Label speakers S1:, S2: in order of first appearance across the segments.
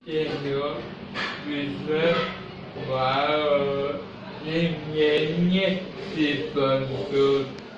S1: Senhor, Cristo, Uau, ninguém se plantou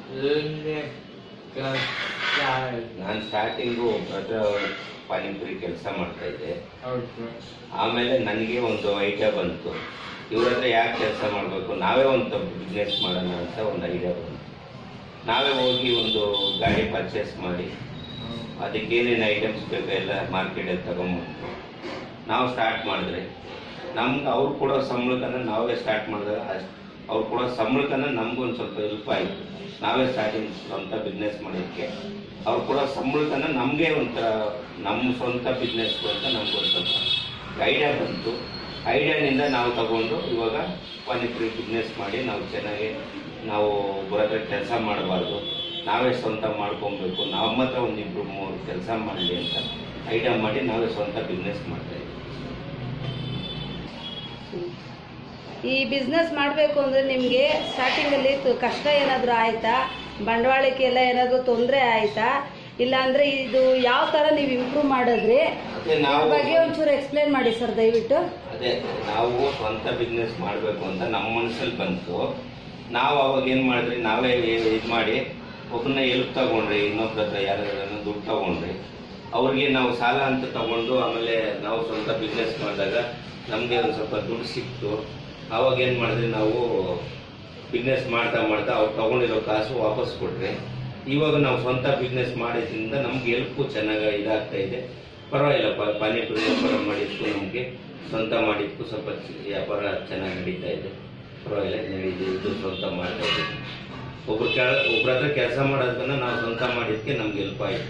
S1: casar.
S2: ನಾನು starting Bhadra panipuri ಕೆಲಸ ಮಾಡ್ತಾ ಇದ್ದೆ
S1: ಹೌದು
S2: ಆಮೇಲೆ ನನಗೆ ಒಂದು ಐಡಿಯಾ ಬಂತು ಇವ್ರ ಹತ್ರ ಯಾಕೆ ಕೆಲಸ ಮಾಡಬೇಕು ನಾವೇ ಒಂದು ಬಿಸ್ನೆಸ್ ಮಾಡೋಣ ಅಂತ ಒಂದು ಐಡಿಯಾ ಬಂತು ನಾವೇ ಹೋಗಿ ಒಂದು ಗಾಡಿ ಪರ್ಚೇಸ್ ಮಾಡಿ ಅದಕ್ಕೆ ಏನೇನು ಐಟಮ್ಸ್ ಬೇಕು ಎಲ್ಲ ಮಾರ್ಕೆಟಲ್ಲಿ ತಗೊಂಬಂದು ನಾವು ಸ್ಟಾರ್ಟ್ ಮಾಡಿದ್ರೆ ನಮ್ಗೆ ಅವ್ರು ಕೊಡೋ ಸಂಬಳಕ್ಕನ್ನ ನಾವೇ ಸ್ಟಾರ್ಟ್ ಮಾಡಿದಾಗ ಅಷ್ಟು ಅವ್ರು ಕೊಡೋ ಸಂಬಳಕ್ಕನ್ನ ನಮ್ಗೊಂದು ಸ್ವಲ್ಪ ಹೆಲ್ಪ್ ಆಯಿತು ನಾವೇ ಸ್ಟಾರ್ಟಿಂಗ್ ಸ್ವಂತ ಬಿಸ್ನೆಸ್ ಮಾಡೋದಕ್ಕೆ ಅವ್ರು ಕೊಡೋ ಸಂಬಳಕ್ಕನ್ನ ನಮಗೆ ಒಂಥರ ನಮ್ಮ ಸ್ವಂತ ಬಿಸ್ನೆಸ್ ಅಂತ ನಮ್ಗೊಂದು ಸ್ವಲ್ಪ ಐಡಿಯಾ ಬಂತು ಐಡಿಯಾನಿಂದ ನಾವು ತಗೊಂಡು ಇವಾಗ ಪಾನಿಪುರಿ ಬಿಸ್ನೆಸ್ ಮಾಡಿ ನಾವು ಚೆನ್ನಾಗಿ ನಾವು ಒಬ್ಬರ ಹತ್ರ ಕೆಲಸ ಮಾಡಬಾರ್ದು ನಾವೇ ಸ್ವಂತ ಮಾಡ್ಕೊಬೇಕು ನಮ್ಮ ಹತ್ರ ಒಂದು ಇಬ್ಬರು ಮೂರು ಕೆಲಸ ಮಾಡಲಿ ಅಂತ ಐಡಿಯಾ ಮಾಡಿ ನಾವೇ ಸ್ವಂತ ಬಿಸ್ನೆಸ್ ಮಾಡ್ತಾ ಇದ್ದೀವಿ
S3: ಈ ಬಿಸ್ನೆಸ್ ಮಾಡಬೇಕು ಅಂದರೆ ನಿಮಗೆ ಸ್ಟಾರ್ಟಿಂಗಲ್ಲಿ ತು- ಕಷ್ಟ ಏನಾದರೂ ಆಯಿತಾ ಬಂಡವಾಳಕ್ಕೆಲ್ಲ ಏನಾದರೂ ತೊಂದರೆ ಆಯಿತಾ ಇಲ್ಲಾಂದರೆ ಇದು ಯಾವ ಥರ ನೀವು ಇಂಪ್ರೂವ್ ಮಾಡಿದ್ರಿ
S2: ಅದೇ
S3: ಅದ್ರ
S2: ನಾವು
S3: ಬಗ್ಗೆ ಒಂಚೂರು ಎಕ್ಸ್ಪ್ಲೇನ್ ಮಾಡಿ ಸರ್ ದಯವಿಟ್ಟು
S2: ಅದೇ ನಾವು ಸ್ವಂತ ಬಿಸ್ನೆಸ್ ಮಾಡಬೇಕು ಅಂತ ನಮ್ಮ ಮನಸ್ಸಲ್ಲಿ ಬಂತು ನಾವು ಅವಾಗ ಏನು ಮಾಡಿದ್ರಿ ನಾವೇ ಇದು ಮಾಡಿ ಒಬ್ಬನ ಎಲ್ಪ್ ತಗೊಂಡ್ರಿ ಇನ್ನೊಬ್ರ ಹತ್ರ ಯಾರ್ಯಾರನ್ನ ದುಡ್ಡು ತಗೊಂಡ್ರಿ ಅವ್ರಿಗೆ ನಾವು ಸಾಲ ಅಂತ ತಗೊಂಡು ಆಮೇಲೆ ನಾವು ಸ್ವಂತ ಬಿಸ್ನೆಸ್ ಮಾಡಿದಾಗ ನಮಗೆ ಒಂದು ಸ್ವಲ್ಪ ದುಡ್ಡು ಸಿಕ್ತು ಆವಾಗ ಏನು ಮಾಡಿದ್ರಿ ನಾವು ಬಿಸ್ನೆಸ್ ಮಾಡ್ತಾ ಮಾಡ್ತಾ ಅವ್ರು ತಗೊಂಡಿರೋ ಕಾಸು ವಾಪಸ್ ಕೊಟ್ರಿ ಇವಾಗ ನಾವು ಸ್ವಂತ ಬಿಸ್ನೆಸ್ ಮಾಡಿದ್ರಿಂದ ನಮ್ಗೆ ಎಲ್ಪು ಚೆನ್ನಾಗಿ ಇದಾಗ್ತಾ ಇದೆ ಪರವಾಗಿಲ್ಲ ಪ ಪಾನಿಪುರಿ ವ್ಯಾಪಾರ ಮಾಡಿದ್ದು ನಮಗೆ ಸ್ವಂತ ಮಾಡಿದ್ದು ಸ್ವಲ್ಪ ಚ- ವ್ಯಾಪಾರ ಚೆನ್ನಾಗಿ ನಡೀತಾ ಇದೆ ಪರವಾಗಿಲ್ಲ ನಡೀದು ಇದು ಸ್ವಂತ ಮಾಡ್ತಾ ಇದ್ದೀವಿ ಒಬ್ರು ಕೆಳ ಒಬ್ರ ಹತ್ರ ಕೆಲಸ ಮಾಡೋದನ್ನ ನಾವು ಸ್ವಂತ ಮಾಡಿದ್ದಕ್ಕೆ ನಮ್ಗೆ ಹೆಲ್ಪ್ ಆಯಿತು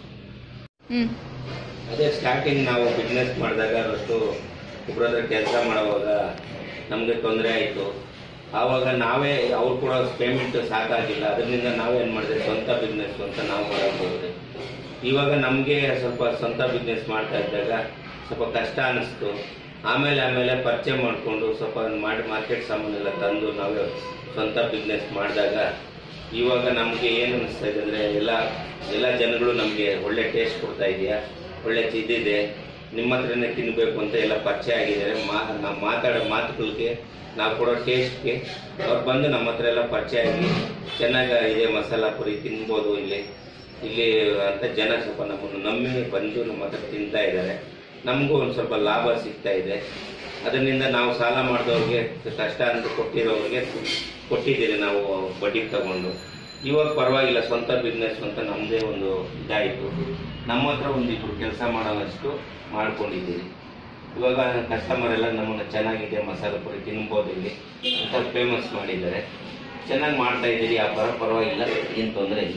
S3: ಹ್ಞೂ
S2: ಅದೇ ಸ್ಟಾರ್ಟಿಂಗ್ ನಾವು ಬಿಸ್ನೆಸ್ ಮಾಡಿದಾಗ ಅಷ್ಟು ಒಬ್ರ ಹತ್ರ ಕೆಲಸ ಮಾಡುವಾಗ ನಮಗೆ ತೊಂದರೆ ಆಯಿತು ಆವಾಗ ನಾವೇ ಅವ್ರು ಕೂಡ ಪೇಮೆಂಟ್ ಸಾಕಾಗಿಲ್ಲ ಅದರಿಂದ ನಾವೇನು ಮಾಡಿದೆ ಸ್ವಂತ ಬಿಸ್ನೆಸ್ ಅಂತ ನಾವು ಮಾಡಕ್ಕೆ ಹೋದ್ರೆ ಇವಾಗ ನಮಗೆ ಸ್ವಲ್ಪ ಸ್ವಂತ ಬಿಸ್ನೆಸ್ ಮಾಡ್ತಾ ಇದ್ದಾಗ ಸ್ವಲ್ಪ ಕಷ್ಟ ಅನ್ನಿಸ್ತು ಆಮೇಲೆ ಆಮೇಲೆ ಪರಿಚಯ ಮಾಡಿಕೊಂಡು ಸ್ವಲ್ಪ ಮಾಡಿ ಮಾರ್ಕೆಟ್ ಸಾಮಾನೆಲ್ಲ ತಂದು ನಾವೇ ಸ್ವಂತ ಬಿಸ್ನೆಸ್ ಮಾಡಿದಾಗ ಇವಾಗ ನಮಗೆ ಏನು ಅನಿಸ್ತಾ ಇದೆ ಅಂದರೆ ಎಲ್ಲ ಎಲ್ಲ ಜನಗಳು ನಮಗೆ ಒಳ್ಳೆ ಟೇಸ್ಟ್ ಕೊಡ್ತಾ ಇದೆಯಾ ಒಳ್ಳೆ ಇದಿದೆ ನಿಮ್ಮ ಹತ್ರನೇ ತಿನ್ನಬೇಕು ಅಂತ ಎಲ್ಲ ಪರಿಚಯ ಆಗಿದ್ದಾರೆ ಮಾ ನಾವು ಮಾತಾಡೋ ಮಾತುಗಳಿಗೆ ನಾವು ಕೊಡೋ ಟೇಸ್ಟ್ಗೆ ಅವ್ರು ಬಂದು ನಮ್ಮ ಹತ್ರ ಎಲ್ಲ ಪರಿಚಯ ಆಗಿ ಚೆನ್ನಾಗಿ ಇದೆ ಮಸಾಲ ಪುರಿ ತಿನ್ಬೋದು ಇಲ್ಲಿ ಇಲ್ಲಿ ಅಂತ ಜನ ಸ್ವಲ್ಪ ನಮ್ಮನ್ನು ನಂಬಿ ಬಂದು ನಮ್ಮ ಹತ್ರ ತಿಂತಾ ಇದ್ದಾರೆ ನಮಗೂ ಒಂದು ಸ್ವಲ್ಪ ಲಾಭ ಸಿಗ್ತಾ ಇದೆ ಅದರಿಂದ ನಾವು ಸಾಲ ಮಾಡಿದವ್ರಿಗೆ ಕಷ್ಟ ಅಂತ ಕೊಟ್ಟಿರೋರಿಗೆ ಕೊಟ್ಟಿದ್ದೀರಿ ನಾವು ಬಡ್ಡಿ ತಗೊಂಡು ಇವಾಗ ಪರವಾಗಿಲ್ಲ ಸ್ವಂತ ಬಿಸ್ನೆಸ್ ಅಂತ ನಮ್ಮದೇ ಒಂದು ಇದಾಯಿತು ನಮ್ಮ ಹತ್ರ ಒಂದು ಇಬ್ರು ಕೆಲಸ ಮಾಡೋವಷ್ಟು ಮಾಡ್ಕೊಂಡಿದ್ದೀವಿ ಇವಾಗ ಕಸ್ಟಮರ್ ಎಲ್ಲ ನಮ್ಮನ್ನು ಚೆನ್ನಾಗಿದೆ ಮಸಾಲೆ ಪುರಿ ತಿನ್ಬೋದು ಇಲ್ಲಿ ಅಂತ ಫೇಮಸ್ ಮಾಡಿದ್ದಾರೆ ಚೆನ್ನಾಗಿ ಮಾಡ್ತಾ ಇದ್ದೀರಿ ವ್ಯಾಪಾರ ಪರವಾಗಿಲ್ಲ ಏನು ತೊಂದರೆ ಇಲ್ಲ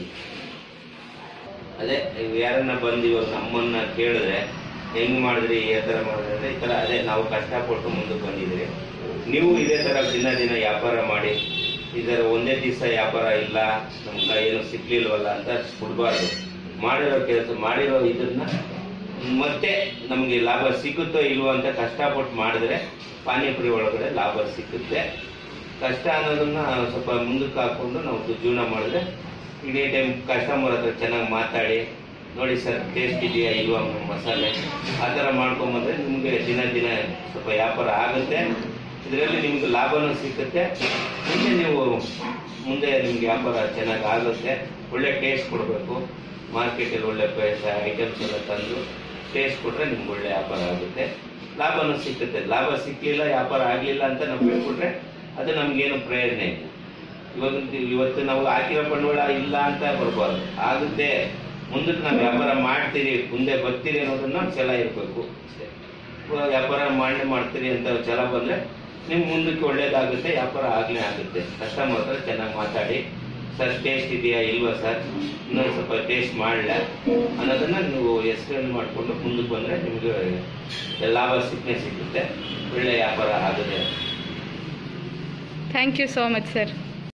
S2: ಅದೇ ನೀವು ಯಾರನ್ನ ಬಂದು ಇವಾಗ ನಮ್ಮನ್ನ ಕೇಳಿದ್ರೆ ಹೆಂಗ್ ಮಾಡಿದ್ರಿ ಯಾವ ಥರ ಮಾಡಿದ್ರಿ ಅಂದ್ರೆ ಈ ಥರ ಅದೇ ನಾವು ಕಷ್ಟಪಟ್ಟು ಮುಂದಕ್ಕೆ ಬಂದಿದ್ದೀರಿ ನೀವು ಇದೇ ಥರ ದಿನ ದಿನ ವ್ಯಾಪಾರ ಮಾಡಿ ಇದರ ಒಂದೇ ದಿವಸ ವ್ಯಾಪಾರ ಇಲ್ಲ ನಮ್ಗೆ ಏನು ಸಿಗ್ಲಿಲ್ವಲ್ಲ ಅಂತ ಕೊಡಬಾರ್ದು ಮಾಡಿರೋ ಕೆಲಸ ಮಾಡಿರೋ ಇದನ್ನ ಮತ್ತೆ ನಮಗೆ ಲಾಭ ಸಿಗುತ್ತೋ ಇಲ್ವೋ ಅಂತ ಕಷ್ಟಪಟ್ಟು ಮಾಡಿದ್ರೆ ಪಾನಿಪುರಿ ಒಳಗಡೆ ಲಾಭ ಸಿಗುತ್ತೆ ಕಷ್ಟ ಅನ್ನೋದನ್ನ ಸ್ವಲ್ಪ ಮುಂದಕ್ಕೆ ಹಾಕೊಂಡು ನಾವು ಜೀವನ ಮಾಡಿದ್ರೆ ಇಡೀ ಟೈಮ್ ಕಸ್ಟಮರ್ ಹತ್ರ ಚೆನ್ನಾಗಿ ಮಾತಾಡಿ ನೋಡಿ ಸರ್ ಟೇಸ್ಟ್ ಇದೆಯಾ ಇಲ್ವಾ ನಮ್ಮ ಮಸಾಲೆ ಆ ಥರ ಮಾಡ್ಕೊಂಬಂದ್ರೆ ನಿಮಗೆ ದಿನ ದಿನ ಸ್ವಲ್ಪ ವ್ಯಾಪಾರ ಆಗುತ್ತೆ ಇದರಲ್ಲಿ ನಿಮ್ಗೆ ಲಾಭನೂ ಸಿಗುತ್ತೆ ಮುಂದೆ ನೀವು ಮುಂದೆ ನಿಮ್ಗೆ ವ್ಯಾಪಾರ ಚೆನ್ನಾಗಿ ಆಗುತ್ತೆ ಒಳ್ಳೆ ಟೇಸ್ಟ್ ಕೊಡಬೇಕು ಮಾರ್ಕೆಟಲ್ಲಿ ಒಳ್ಳೆ ಪೈಸ ಐಟಮ್ಸ್ ಎಲ್ಲ ತಂದು ಟೇಸ್ಟ್ ಕೊಟ್ರೆ ನಿಮ್ಗೆ ಒಳ್ಳೆ ವ್ಯಾಪಾರ ಆಗುತ್ತೆ ಲಾಭನೂ ಸಿಕ್ಕುತ್ತೆ ಲಾಭ ಸಿಕ್ಕಿಲ್ಲ ವ್ಯಾಪಾರ ಆಗಲಿಲ್ಲ ಅಂತ ನಾವು ಹೇಳ್ಕೊಟ್ರೆ ಅದು ನಮ್ಗೇನು ಪ್ರಯೋಜನ ಇಲ್ಲ ಇವಾಗ ಇವತ್ತು ನಾವು ಹಾಕಿರೋ ಬಂಡವಾಳ ಇಲ್ಲ ಅಂತ ಬರ್ಬಾರ್ದು ಆಗುತ್ತೆ ಮುಂದಕ್ಕೆ ನಾವು ವ್ಯಾಪಾರ ಮಾಡ್ತೀರಿ ಮುಂದೆ ಬರ್ತೀರಿ ಅನ್ನೋದನ್ನ ಛಲ ಇರಬೇಕು ಅಷ್ಟೇ ಇವಾಗ ವ್ಯಾಪಾರ ಮಾಡಿ ಮಾಡ್ತೀರಿ ಅಂತ ಛಲ ಬಂದರೆ ನಿಮ್ಗೆ ಮುಂದಕ್ಕೆ ಒಳ್ಳೇದಾಗುತ್ತೆ ವ್ಯಾಪಾರ ಆಗಲೇ ಆಗುತ್ತೆ ಕಸ್ಟಮರ್ ಹತ್ರ ಚೆನ್ನಾಗಿ ಮಾತಾಡಿ ಸರ್ ಟೇಸ್ಟ್ ಇದೆಯಾ ಇಲ್ವಾ ಸರ್ ಇನ್ನೊಂದು ಸ್ವಲ್ಪ ಟೇಸ್ಟ್ ಮಾಡಲ ಅನ್ನೋದನ್ನ ನೀವು ಎಕ್ಸ್ಪ್ಲೇನ್ ಮಾಡಿಕೊಂಡು ಮುಂದಕ್ಕೆ ಬಂದರೆ ನಿಮಗೆ ಲಾಭ ಸಿಕ್ಕೇ ಸಿಗುತ್ತೆ ಒಳ್ಳೆ ವ್ಯಾಪಾರ ಆಗುತ್ತೆ
S4: thank you so much sir